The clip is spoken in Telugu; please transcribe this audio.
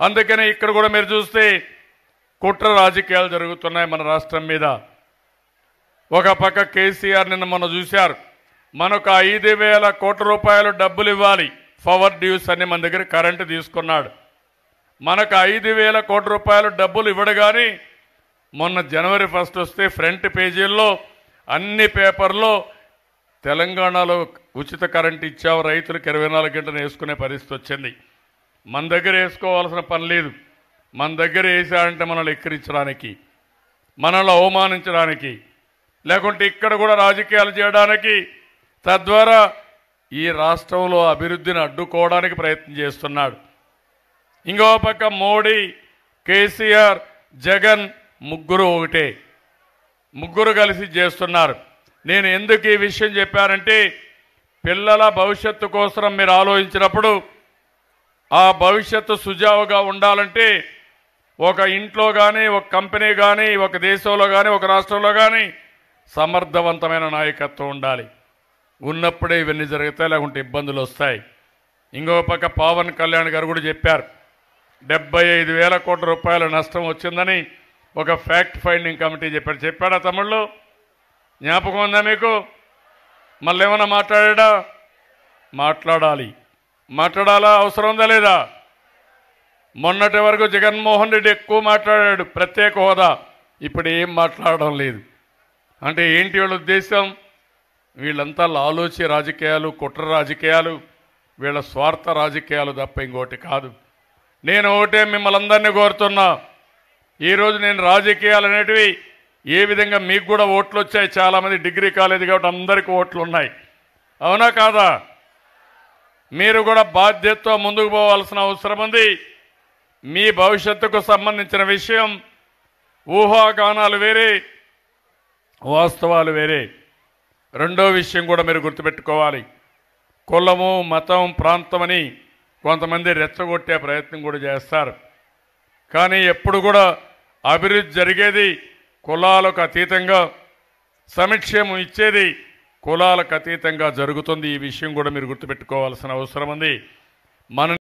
అందుకని ఇక్కడ కూడా మీరు చూస్తే కుట్ర రాజకీయాలు జరుగుతున్నాయి మన రాష్ట్రం మీద ఒక పక్క కేసీఆర్ నిన్న మొన్న చూశారు మనకు ఐదు వేల కోట్ల రూపాయలు డబ్బులు ఇవ్వాలి పవర్ డ్యూస్ అని మన దగ్గర కరెంటు తీసుకున్నాడు మనకు ఐదు వేల కోట్ల రూపాయలు డబ్బులు ఇవ్వడు కానీ మొన్న జనవరి ఫస్ట్ వస్తే ఫ్రంట్ పేజీల్లో అన్ని పేపర్లో తెలంగాణలో ఉచిత కరెంట్ ఇచ్చావు రైతులకు ఇరవై నాలుగు గంటలు వేసుకునే పరిస్థితి వచ్చింది మన దగ్గర వేసుకోవాల్సిన పని లేదు మన దగ్గర వేసారంటే మనల్ని ఎక్కిరించడానికి మనల్ని అవమానించడానికి లేకుంటే ఇక్కడ కూడా రాజకీయాలు చేయడానికి తద్వారా ఈ రాష్ట్రంలో అభివృద్ధిని అడ్డుకోవడానికి ప్రయత్నం చేస్తున్నాడు ఇంకో పక్క మోడీ కేసీఆర్ జగన్ ముగ్గురు ఒకటే ముగ్గురు కలిసి చేస్తున్నారు నేను ఎందుకు ఈ విషయం చెప్పానంటే పిల్లల భవిష్యత్తు కోసం మీరు ఆలోచించినప్పుడు ఆ భవిష్యత్తు సుజావుగా ఉండాలంటే ఒక ఇంట్లో కానీ ఒక కంపెనీ కానీ ఒక దేశంలో కానీ ఒక రాష్ట్రంలో కానీ సమర్థవంతమైన నాయకత్వం ఉండాలి ఉన్నప్పుడే ఇవన్నీ జరుగుతాయి లేకుంటే ఇబ్బందులు వస్తాయి ఇంకో పక్క పవన్ కళ్యాణ్ గారు కూడా చెప్పారు డెబ్బై ఐదు వేల కోట్ల రూపాయల నష్టం వచ్చిందని ఒక ఫ్యాక్ట్ ఫైండింగ్ కమిటీ చెప్పాడు చెప్పాడా తమిళ్లో జ్ఞాపకం ఉందా మీకు మళ్ళీ ఏమైనా మాట్లాడా మాట్లాడాలి మాట్లాడాలా అవసరం ఉందా లేదా మొన్నటి వరకు జగన్మోహన్ రెడ్డి ఎక్కువ మాట్లాడాడు ప్రత్యేక హోదా ఇప్పుడు ఏం మాట్లాడడం లేదు అంటే ఏంటి వీళ్ళ ఉద్దేశం వీళ్ళంతా లాలోచి రాజకీయాలు కుట్ర రాజకీయాలు వీళ్ళ స్వార్థ రాజకీయాలు తప్ప ఇంకోటి కాదు నేను ఒకటే మిమ్మల్ని అందరినీ కోరుతున్నా ఈరోజు నేను రాజకీయాలు అనేటివి ఏ విధంగా మీకు కూడా ఓట్లు వచ్చాయి చాలామంది డిగ్రీ కాలేజీ కాబట్టి అందరికీ ఓట్లు ఉన్నాయి అవునా కాదా మీరు కూడా బాధ్యతతో ముందుకు పోవాల్సిన అవసరం ఉంది మీ భవిష్యత్తుకు సంబంధించిన విషయం ఊహాగానాలు వేరే వాస్తవాలు వేరే రెండో విషయం కూడా మీరు గుర్తుపెట్టుకోవాలి కులము మతం ప్రాంతమని కొంతమంది రెచ్చగొట్టే ప్రయత్నం కూడా చేస్తారు కానీ ఎప్పుడు కూడా అభివృద్ధి జరిగేది కులాలకు అతీతంగా సమిక్షేమం ఇచ్చేది కులాలకు అతీతంగా జరుగుతుంది ఈ విషయం కూడా మీరు గుర్తుపెట్టుకోవాల్సిన అవసరం ఉంది మన